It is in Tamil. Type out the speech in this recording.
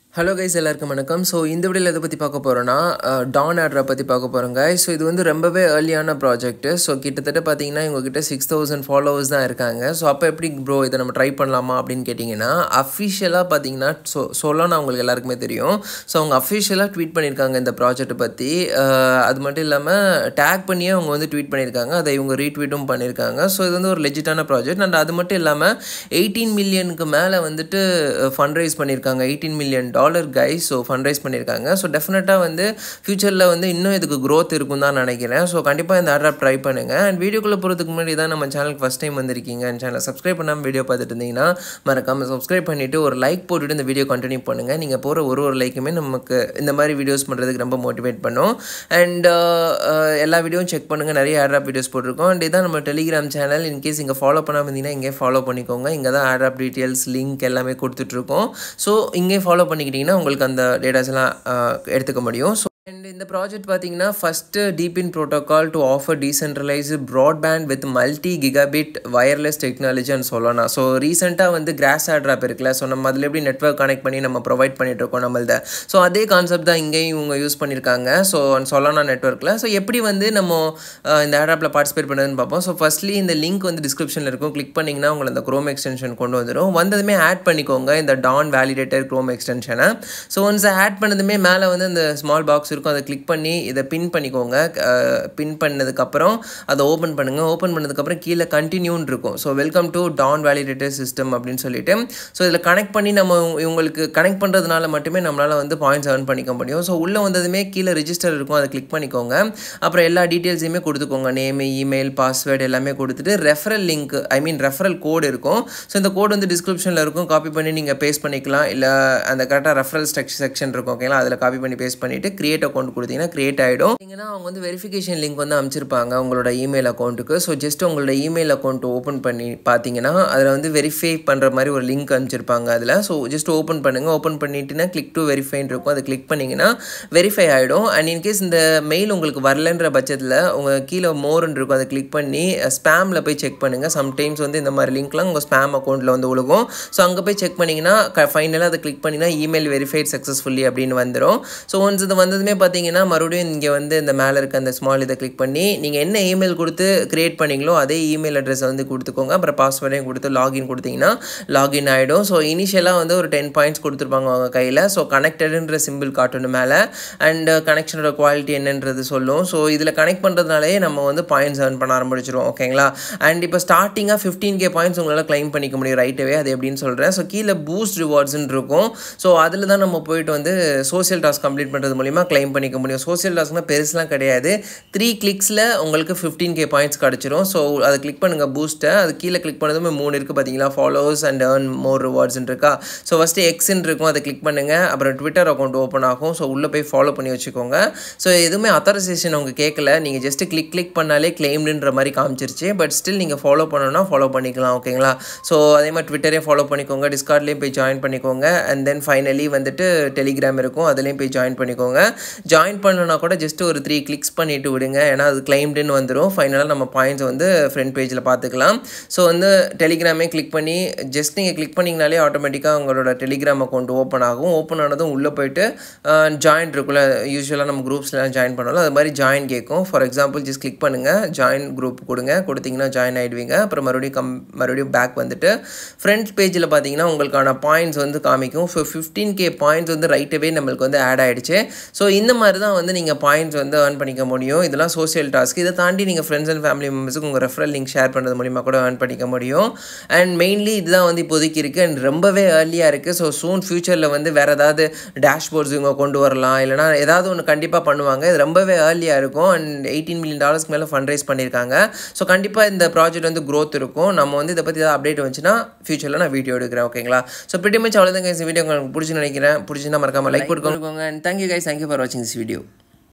ஹலோ கைஸ் எல்லாருக்கும் வணக்கம் ஸோ இந்த வீடியோவில் எதை பற்றி பார்க்க போகிறோன்னா டான் ஆட்ரை பற்றி பார்க்க போகிறோங்க ஸோ இது வந்து ரொம்பவே ஏர்லியான ப்ராஜெக்ட்டு ஸோ கிட்டத்தட்ட பார்த்தீங்கன்னா இவங்ககிட்ட சிக்ஸ் தௌசண்ட் ஃபாலோவர்ஸ் தான் இருக்காங்க ஸோ அப்போ எப்படி ப்ரோ இதை நம்ம ட்ரை பண்ணலாமா அப்படின்னு கேட்டிங்கன்னா அஃபிஷியலாக பார்த்தீங்கன்னா சொ சொல்லணும் அவங்களுக்கு எல்லாருக்குமே தெரியும் ஸோ அவங்க அஃபிஷியலாக ட்வீட் பண்ணியிருக்காங்க இந்த ப்ராஜெக்ட்டை பற்றி அது மட்டும் இல்லாமல் டேக் பண்ணியே அவங்க வந்து ட்வீட் பண்ணியிருக்காங்க அதை இவங்க ரீட்வீட்டும் பண்ணியிருக்காங்க ஸோ இது வந்து ஒரு லெஜிட்டான ப்ராஜெக்ட் அண்ட் அது மட்டும் இல்லாமல் எயிட்டீன் மில்லியனுக்கு மேலே வந்துட்டு ஃபண்ட் ரைஸ் பண்ணியிருக்காங்க eighteen million dollar guys so fund raise பண்ணியிருக்காங்க ஸோ டெஃபினட்டாக வந்து ஃப்யூச்சரில் வந்து இன்னும் இதுக்கு க்ரோத் இருக்கும் தான் நினைக்கிறேன் ஸோ கண்டிப்பாக இந்த ஆட்ராப் ட்ரை பண்ணுங்கள் அண்ட் வீடியோக்குள்ளே போகிறதுக்கு முன்னாடி தான் நம்ம சேனலுக்கு ஃபஸ்ட் டைம் வந்திருக்கீங்க அண்ட் சேனலை சப்ஸ்கிரைப் பண்ணாமல் வீடியோ பார்த்துட்டு இருந்தீங்கன்னா மறக்காமல் சப்ஸ்கிரைப் பண்ணிவிட்டு ஒரு லைக் போட்டுட்டு இந்த வீடியோ கண்டினியூ பண்ணுங்கள் நீங்கள் போகிற ஒரு ஒரு லைக்குமே நமக்கு இந்த மாதிரி வீடியோஸ் பண்ணுறதுக்கு ரொம்ப மோட்டிவேட் பண்ணும் அண்ட் எல்லா வீடியோவும் செக் பண்ணுங்கள் நிறைய ஆட்ராப் வீடியோஸ் போட்டிருக்கோம் அண்ட் இதான் நம்ம டெலிகிராம் சேனல் இன்கேஸ் இங்கே ஃபாலோ பண்ணாமல் இருந்தீங்கன்னா இங்கே ஃபாலோ பண்ணிக்கோங்க இங்கே தான் ஆட்ராப் டீட்டெயில்ஸ் லிங்க் எல்லாமே கொடுத்துட்ருக்கோம் ஸோ இங்கே ஃபாலோ பண்ணிக்கிட்டிங்கன்னா உங்களுக்கு அந்த டேட்டாஸ் எல்லாம் எடுத்துக்க முடியும் ஸோ அண்ட் இந்த ப்ராஜெக்ட் பார்த்தீங்கன்னா first DePIN protocol to offer decentralise broadband with multi gigabit wireless டெக்னாலஜின்னு சொல்லலாம் ஸோ ரீசெண்டாக வந்து கிராஸ் ஆட்ராப் இருக்குல்ல ஸோ நம்ம அதில் எப்படி நெட்ஒர்க் கனெக்ட் பண்ணி நம்ம ப்ரொவைட் பண்ணிட்டு இருக்கோம் நம்மள்த ஸோ அதே கான்செப்ட் தான் இங்கேயும் இவங்க யூஸ் பண்ணியிருக்காங்க ஸோ சொல்லானா நெட்ஒர்க்கில் ஸோ எப்படி வந்து நம்ம இந்த ஆட்ராப்பில் பார்ட்டிசிபேட் பண்ணுறதுன்னு பார்ப்போம் ஸோ ஃபஸ்ட்லி இந்த லிங்க் வந்து டிஸ்கிரிப்ஷனில் இருக்கும் கிளிக் பண்ணிங்கன்னா உங்களை இந்த க்ரோம் எக்ஸ்டென்ஷன் கொண்டு வந்துடும் வந்ததுமே ஆட் பண்ணிக்கோங்க இந்த டான் வேலிடேட்டர் க்ரோம் எக்ஸ்டென்ஷனை ஸோ ஒன்ஸ் ஆட் பண்ணதுமே மேலே வந்து இந்த ஸ்மால் பாக்ஸ் இருக்கும் அதை கிளிக் பண்ணி இதை பின் பண்ணிக்கோங்க பின் பண்ணதுக்கப்புறம் அதை ஓப்பன் பண்ணுங்கள் ஓப்பன் பண்ணதுக்கப்புறம் கீழே கண்டினியூன்னு இருக்கும் so welcome to Dawn validator system அப்படின்னு சொல்லிட்டு ஸோ இதில் கனெக்ட் பண்ணி நம்ம இவங்களுக்கு கனெக்ட் பண்ணுறதுனால மட்டுமே நம்மளால் வந்து பாயிண்ட்ஸ் ஏர்ன் பண்ணிக்க முடியும் ஸோ உள்ளே வந்ததுமே கீழே ரிஜிஸ்டர் இருக்கும் அதை கிளிக் பண்ணிக்கோங்க அப்புறம் எல்லா டீட்டெயில்ஸையுமே கொடுத்துக்கோங்க நேம் இமெயில் பாஸ்வேர்டு எல்லாமே கொடுத்துட்டு referral link I mean referral code இருக்கும் ஸோ இந்த கோடு வந்து டிஸ்கிரிப்ஷனில் இருக்கும் காப்பி பண்ணி நீங்கள் பேஸ்ட் பண்ணிக்கலாம் இல்லை அந்த கரெக்டாக ரெஃபரல் ஸ்ட்ரக்சர் செக்ஷன் இருக்கும் ஓகேங்களா அதில் காப்பி பண்ணி பேஸ்ட் பண்ணிவிட்டு கிரியேட் அக்கௌண்ட் கொடுத்தீங்கன்னா கிரியேட் ஆகிடும் நீங்கன்னா அவங்க வந்து வெரிஃபிகேஷன் லிங்க் வந்து அமைச்சிருப்பாங்க உங்களோட இமெயில் அக்கௌண்ட்டுக்கு ஸோ ஜஸ்ட் உங்களோட இமெயில் அக்கௌண்ட் ஓப்பன் பண்ணி பார்த்தீங்கன்னா அதில் வந்து வெரிஃபை பண்ணுற மாதிரி ஒரு லிங்க் அனுப்பிச்சிருப்பாங்க அதில் ஸோ ஜஸ்ட் ஓப்பன் பண்ணுங்கள் ஓப்பன் பண்ணிட்டுனா கிளிக் டு வெரிஃபைன் இருக்கும் அதை கிளிக் பண்ணிங்கன்னா வெரிஃபை ஆகிடும் அண்ட் இன்கேஸ் இந்த மெயில் உங்களுக்கு வரலன்ற பட்சத்தில் உங்கள் கீழே மோர்னு இருக்கும் அதை கிளிக் பண்ணி ஸ்பேமில் போய் செக் பண்ணுங்கள் சம்டைம்ஸ் வந்து இந்த மாதிரி லிங்க்லாம் உங்கள் ஸ்பேம் அக்கௌண்ட்டில் வந்து விழுகும் ஸோ அங்கே போய் செக் பண்ணிங்கன்னா ஃபைனலாக அதை கிளிக் பண்ணிங்கன்னா இமெயில் வெரிஃபைட் சக்ஸஸ்ஃபுல்லி அப்படின்னு வந்துடும் ஸோ ஒன்ஸ் இது வந்ததுமே பார்த்தீங்கன்னா மறுபடியும் இங்கே வந்து இந்த மேலே இருக்க அந்த ஸ்மால் இதை கிளிக் பண்ணி நீங்கள் என்ன இமெயில் கொடுத்து க்ரியேட் பண்ணீங்களோ அதே இமெயில் அட்ரஸை வந்து கொடுத்துக்கோங்க அப்புறம் பாஸ்வேர்டையும் கொடுத்து லாகின் கொடுத்தீங்கன்னா லாகின் ஆகிடும் ஸோ இனிஷியலாக வந்து ஒரு டென் பாயிண்ட்ஸ் கொடுத்துருப்பாங்க அவங்க கையில் ஸோ கனெக்டடுன்ற சிம்பிள் காட்டணும் மேலே அண்ட் கனெக்ஷனோட குவாலிட்டி என்னன்றது சொல்லும் ஸோ இதில் கனெக்ட் பண்ணுறதுனாலே நம்ம வந்து பாயிண்ட்ஸ் ஏர்ன் பண்ண ஆரம்பிச்சிரும் ஓகேங்களா அண்ட் இப்போ ஸ்டார்டிங்காக ஃபிஃப்டீன் கே பாயிண்ட்ஸ் உங்களால் கிளைம் பண்ணிக்க முடியும் ரைட்டவே அது எப்படின்னு சொல்கிறேன் ஸோ கீழே பூஸ்ட் ரிவார்ட்ஸ்ன்னு இருக்கும் ஸோ அதில் தான் நம்ம போயிட்டு வந்து சோசியல் டாஸ்க் கம்ப்ளீட் பண்ணுறது மூலிமா கிளைம் பண்ணிக்க முடியும் சோசியல் டாஸ்க்னால் பெருசுலாம் கிடையாது த்ரீ கிளிக்ஸில் உங்களுக்கு ஃபிஃப்டீன் கே பாயிண்ட்ஸ் கிடச்சிரும் ஸோ அதை கிளிக் பண்ணுங்கள் பூஸ்ட்டை அது கீழே கிளிக் பண்ணதுமே மூணு இருக்குது பார்த்தீங்களா ஃபாலோவர்ஸ் அண்ட் ஏர்ன் மோர் ரிவார்ட்ஸ்ன்னு இருக்கா ஸோ ஃபஸ்ட்டு எக்ஸ்ன்னு இருக்கும் அதை கிளிக் பண்ணுங்கள் அப்புறம் ட்விட்டர் அக்கௌண்ட் ஓப்பன் ஆகும் ஸோ உள்ளே போய் ஃபாலோ பண்ணி வச்சுக்கோங்க ஸோ எதுவுமே அத்தாரைசேஷன் அவங்க கேட்கல நீங்கள் ஜஸ்ட்டு கிளிக் கிளிக் பண்ணாலே கிளைம்டுன்ற மாதிரி காமிச்சிருச்சு பட் ஸ்டில் நீங்கள் ஃபாலோ பண்ணணும்னா ஃபாலோ பண்ணிக்கலாம் ஓகேங்களா ஸோ அதே மாதிரி ட்விட்டரையும் ஃபாலோ பண்ணிக்கோங்க டிஸ்கார்ட்லேயும் போய் ஜாயின் பண்ணிக்கோங்க அண்ட் தென் ஃபைனலி வந்துட்டு டெலிகிராம் இருக்கும் அதுலேயும் போய் ஜாயின் பண்ணிக்கோங்க ஜாயின் பண்ணலனா கூட ஜஸ்ட் ஒரு த்ரீ கிளிக்ஸ் பண்ணிவிட்டு விடுங்க ஏன்னா அது கிளைம்டுன்னு வந்துடும் ஃபைனலாக நம்ம பாயிண்ட்ஸ் வந்து ஃப்ரண்ட் பேஜில் பார்த்துக்கலாம் ஸோ வந்து டெலிகிராமே கிளிக் பண்ணி ஜஸ்ட் நீங்கள் கிளிக் பண்ணிங்கனாலே ஆட்டோமேட்டிக்காக உங்களோட டெலிகிராம் அக்கௌண்ட் ஓப்பன் ஆகும் ஓப்பன் ஆனதும் உள்ளே போயிட்டு ஜாயின் இருக்குல்ல யூஸ்வலாக நம்ம குரூப்ஸ்லாம் ஜாயின் பண்ணலாம் அது மாதிரி ஜாயின் கேட்கும் ஃபார் எக்ஸாம்பிள் ஜஸ்ட் கிளிக் பண்ணுங்கள் ஜாயின் குரூப் கொடுங்க கொடுத்தீங்கன்னா ஜாயின் ஆகிடுவீங்க அப்புறம் மறுபடியும் கம் மறுபடியும் பேக் வந்துட்டு ஃப்ரண்ட் பேஜில் பார்த்தீங்கன்னா உங்களுக்கான பாயிண்ட்ஸ் வந்து காமிக்கும் ஸோ ஃபிஃப்டீன் கே பாயிண்ட்ஸ் வந்து ரைட்டவே நம்மளுக்கு வந்து ஆட் ஆகிடுச்சு ஸோ இந்த மாதிரி தான் வந்து நீங்கள் பாயிண்ட்ஸ் வந்து ஏர்ன் பண்ணிக்க முடியும் இதெல்லாம் சோசியல் டாஸ்க் இதை தாண்டி நீங்கள் ஃப்ரெண்ட்ஸ் அண்ட் ஃபேமிலி மெம்பர்ஸுக்கு உங்கள் ரெஃபரல் லிங்க் ஷேர் பண்ணுறது மூலிமா கூட ஏர்ன் பண்ணிக்க முடியும் அண்ட் மெயின்லி இதுதான் வந்து இப்போதைக்கு இருக்குது அண்ட் ரொம்பவே ஏர்லியாக இருக்குது ஸோ சூன் ஃபியூச்சரில் வந்து வேறு ஏதாவது டேஷ்போர்ட்ஸ் இவங்க கொண்டு வரலாம் இல்லைனா ஏதாவது ஒன்று கண்டிப்பாக பண்ணுவாங்க இது ரொம்பவே ஏர்லியாக இருக்கும் அண்ட் எயிட்டீன் மில்லியன் டாலர்ஸ்க்கு மேலே ஃபண்ட் ரைஸ் பண்ணியிருக்காங்க ஸோ கண்டிப்பாக இந்த ப்ராஜெக்ட் வந்து க்ரோத் இருக்கும் நம்ம வந்து இதை பற்றி ஏதாவது அப்டேட் வந்துச்சுன்னா ஃபியூச்சரில் நான் வீடியோ எடுக்கிறேன் ஓகேங்களா ஸோ பிடி மச் அவ்வளோதான் இந்த வீடியோ உங்களுக்கு பிடிச்சி நினைக்கிறேன் பிடிச்சிருந்தா மறக்காமல் லைக் கொடுக்கோங்க and thank you guys thank you for வாட்சிங் திஸ் வீடியோ